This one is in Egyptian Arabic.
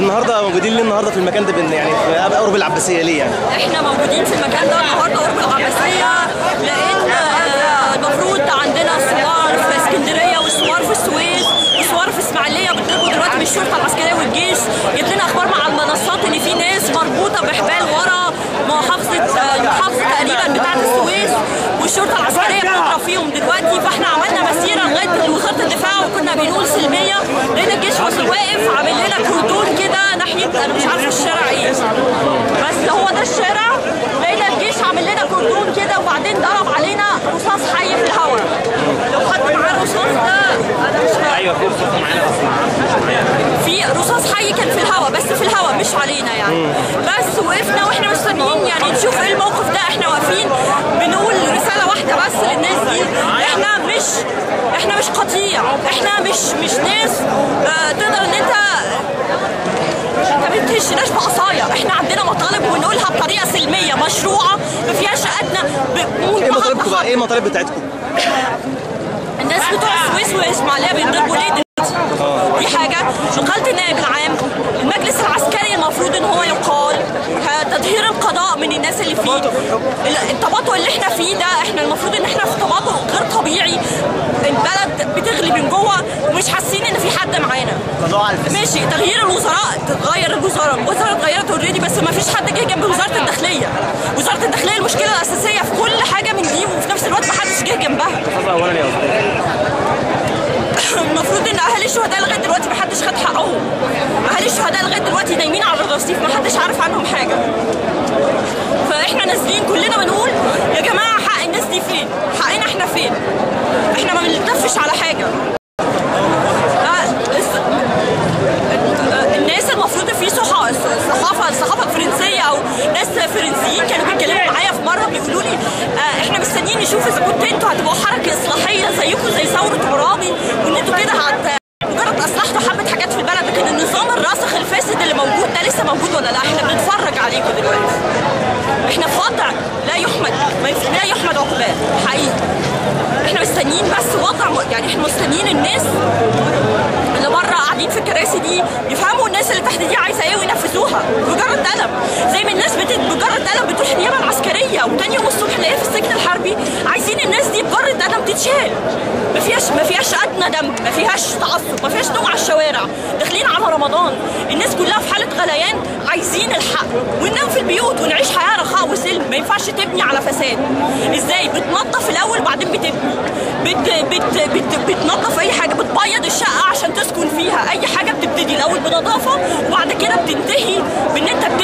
النهارده موجودين ليه النهارده في المكان ده بن- يعني في قرب العباسيه ليه يعني؟ احنا موجودين في المكان ده النهارده قرب العباسيه لان آه، المفروض عندنا صور في اسكندريه وصور في السويس وصور في اسماعيليه بيطلبوا دلوقتي من الشرطه العسكريه والجيش جت لنا اخبار مع المنصات ان في ناس مربوطه بحبال ورا محافظه آه، المحافظه تقريبا بتاعه السويس والشرطه العسكريه بتضرب فيهم دلوقتي فاحنا عملنا مسيره لغايه وزاره الدفاع وكنا بنقول سلميه لان الجيش وصل واقف عامل لنا كردون كده ناحيه انا مش عارفه الشارع ايه بس هو ده الشارع لقينا الجيش عامل لنا كردون كده وبعدين ضرب علينا رصاص حي في الهواء لو حد معاه الرصاص ده انا مش فاهم ايوه في رصاص معانا اصلا في رصاص حي كان في الهواء بس في الهواء مش علينا يعني بس وقفنا واحنا مستنيين يعني نشوف ايه الموقف ده احنا واقفين بنقول رساله واحده بس للناس دي احنا مش احنا مش قطيع احنا مش مش ناس آه تقدر ان انت ما بتهشناش بعصايه احنا عندنا مطالب ونقولها بطريقه سلميه مشروعه ما فيهاش ادنى ايه مطالبكم بقى؟ ايه المطالب بتاعتكم؟ الناس بتوع السويس واسماعيليه بيضربوا ليه دلوقتي؟ دي حاجه وقالة النائب العام المجلس العسكري المفروض ان هو يقال تطهير القضاء من الناس اللي فيه ال- التباطؤ اللي احنا فيه ده احنا المفروض ان احنا في تباطؤ غير طبيعي البلد بتغلي من جوه ومش حاسين ان في حد معانا قضاء على الفساد ماشي تغيير الوزراء تغير الوزراء الوزراء اتغيرت اوريدي بس ما فيش حد جه جنب وزاره الداخليه وزاره الداخليه المشكله الاساسيه في كل حاجه من دي وفي نفس الوقت ما حدش جه جنبها رصاص اولا يا استاذ المفروض ان اهالي الشهداء لغايه دلوقتي ما حدش خد حقهم اهالي الشهداء لغايه دلوقتي نايمين على الرصيف ما حدش عارف عنهم حاجه فاحنا نازلين كلنا بنقول يا جماعه حق الناس دي فين حقنا احنا فين احنا ما بنلتفش على حاجه آه، الس- الناس المفروض في صحة الصحافة الصحافة الفرنسية أو ناس فرنسيين كانوا بيتكلموا معايا في مرة بيقولوا لي آه احنا مستنيين نشوف إذا كنتوا انتوا هتبقوا حركة إصلاحية زيكم زي ثورة عرابي وإن انتوا كده هت مجرد أصلحتوا حبة حاجات في البلد لكن النظام الراسخ الفاسد اللي موجود ده لسه موجود ولا لا احنا بنتفرج عليكم دلوقتي احنا في وضع لا يحمد ما ينفع- لا يحمد عقباه حقيقي احنا مستنيين بس وضع م- يعني احنا مستنيين الناس اللي بره قاعدين في الكراسي دي يفهموا الناس اللي تحت دي عايزه ايه وينفذوها مجرد قلم زي ما الناس بت... بمجرد قلم بتروح النيابه العسكريه وتاني يوم الصبح نلاقيها في السجن الحربي عايزين الناس دي بمجرد قلم تتشال ما فيهاش ما فيهاش ادنى دم ما فيهاش تعصب ما فيهاش نوم على الشوارع داخلين على رمضان الناس كلها في حاله غليان عايزين الحق وننام في البيوت ونعيش حياه رخاء وسلم ما ينفعش تبني على فساد ازاي بتنظف الاول بعدين بتبني بت بت بت بتنظف اي حاجه بتبيض الشقه عشان تسكن فيها اي حاجه بتبتدي الاول بنظافه وبعد كده بتنتهي بان انت